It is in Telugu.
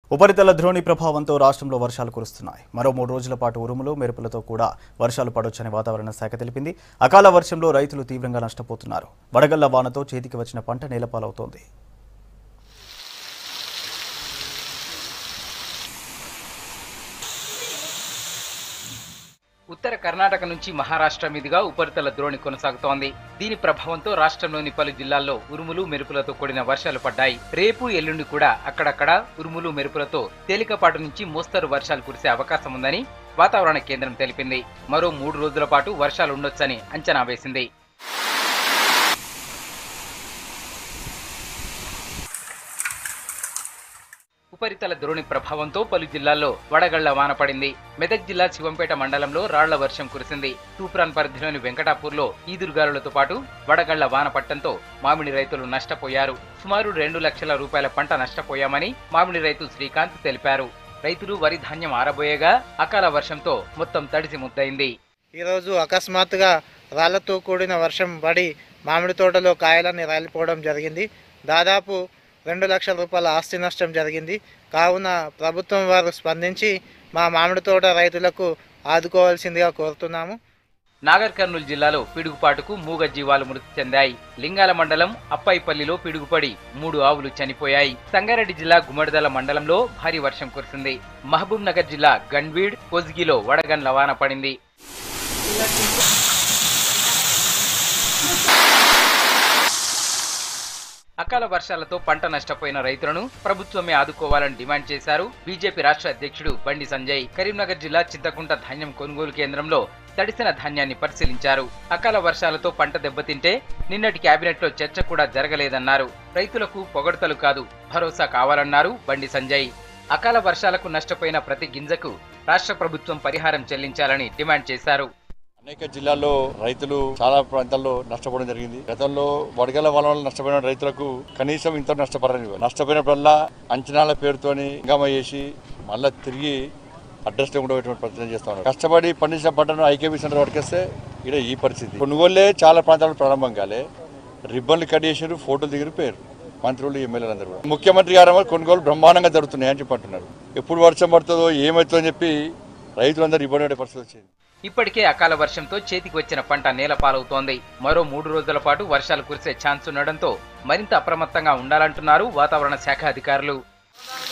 ఉపరితల ద్రోణి ప్రభావంతో రాష్ట్రంలో వర్షాలు కురుస్తున్నాయి మరో మూడు రోజుల పాటు ఉరుములు మెరుపులతో కూడా వర్షాలు పడొచ్చని వాతావరణ శాఖ తెలిపింది అకాల వర్షంలో రైతులు తీవ్రంగా నష్టపోతున్నారు వడగళ్ల వానతో చేతికి వచ్చిన పంట నేలపాలవుతోంది ఉత్తర కర్ణాటక నుంచి మహారాష్ట్ర మీదుగా ఉపరితల ద్రోణి కొనసాగుతోంది దీని ప్రభావంతో రాష్ట్రంలోని పలు జిల్లాల్లో ఉరుములు మెరుపులతో కూడిన వర్షాలు పడ్డాయి రేపు ఎల్లుండి కూడా అక్కడక్కడ ఉరుములు మెరుపులతో తేలికపాటు నుంచి మోస్తరు వర్షాలు కురిసే అవకాశం ఉందని వాతావరణ కేంద్రం తెలిపింది మరో మూడు రోజుల పాటు వర్షాలు ఉండొచ్చని అంచనా వేసింది ఉపరితల ద్రోణి ప్రభావంతో పలు జిల్లాల్లో వడగళ్ల వాన పడింది మెదక్ జిల్లా శివంపేట మండలంలో రాళ్ల వర్షం కురిసింది తూప్రాన్ పరిధిలోని వెంకటాపూర్లో ఈదురుగాలులతో పాటు వడగళ్ల వాన పట్టంతో మామిడి రైతులు నష్టపోయారు సుమారు రెండు లక్షల రూపాయల పంట నష్టపోయామని మామిడి రైతు శ్రీకాంత్ తెలిపారు రైతులు వరి ధాన్యం ఆరబోయేగా అకాల వర్షంతో మొత్తం తడిసి ముద్దయింది ఈరోజు అకస్మాత్తుగా రాళ్లతో కూడిన వర్షం పడి మామిడి తోటలో కాయలన్నీ రాలిపోవడం జరిగింది దాదాపు రెండు లక్షల రూపాయల ఆస్తి నష్టం జరిగింది కావున ప్రభుత్వం వారు స్పందించి మా మామిడి తోట రైతులకు ఆదుకోవాల్సిందిగా కోరుతున్నాము నాగర్ కర్నూలు జిల్లాలో పిడుగుపాటుకు మూగ జీవాలు మృతి చెందాయి లింగాల మండలం అప్పాయిపల్లిలో పిడుగుపడి మూడు ఆవులు చనిపోయాయి సంగారెడ్డి జిల్లా గుమ్మడిదల మండలంలో భారీ వర్షం కురిసింది మహబూబ్ నగర్ జిల్లా గన్వీడ్ కొజ్గిలో వడగండ్ల వాన పడింది అకాల వర్షాలతో పంట నష్టపోయిన రైతులను ప్రభుత్వమే ఆదుకోవాలని డిమాండ్ చేశారు బీజేపీ రాష్ట్ర అధ్యక్షుడు బండి సంజయ్ కరీంనగర్ జిల్లా చింతకుంట ధాన్యం కొనుగోలు కేంద్రంలో తడిసిన ధాన్యాన్ని పరిశీలించారు అకాల వర్షాలతో పంట దెబ్బతింటే నిన్నటి కేబినెట్ లో చర్చ కూడా జరగలేదన్నారు రైతులకు పొగడతలు కాదు భరోసా కావాలన్నారు బండి సంజయ్ అకాల వర్షాలకు నష్టపోయిన ప్రతి గింజకు రాష్ట్ర ప్రభుత్వం పరిహారం చెల్లించాలని డిమాండ్ చేశారు అనేక జిల్లాల్లో రైతులు చాలా ప్రాంతాల్లో నష్టపోవడం జరిగింది గతంలో వడగల వల వల్ల నష్టపోయిన రైతులకు కనీసం ఇంత నష్టపడని నష్టపోయినప్పుడల్లా అంచనాల పేరుతోని హంగామా చేసి మళ్ళా తిరిగి అడ్రస్ లేకుండా పెట్టే ప్రయత్నం చేస్తా ఉన్నారు కష్టపడి పండించిన పంటను ఐకేబీ సెంటర్ పట్టుకొస్తే ఇక్కడ ఈ పరిస్థితి కొనుగోలే చాలా ప్రాంతాల్లో ప్రారంభం కాలే రిబ్బన్లు కట్ చేసారు ఫోటోలు దిగిన పేరు మంత్రులు ఎమ్మెల్యేలు అందరూ కూడా ముఖ్యమంత్రి గారు కొనుగోలు బ్రహ్మాండంగా జరుగుతున్నాయి అని చెప్పి అంటున్నారు ఎప్పుడు వర్షం పడుతుందో ఏమవుతుందో అని చెప్పి రైతులందరూ ఇబ్బంది పడే పరిస్థితి వచ్చింది ఇప్పటికే అకాల వర్షంతో చేతికి వచ్చిన పంట నేలపాలవుతోంది మరో మూడు రోజుల పాటు వర్షాలు కురిసే ఛాన్స్ ఉండడంతో మరింత అప్రమత్తంగా ఉండాలంటున్నారు వాతావరణ శాఖ అధికారులు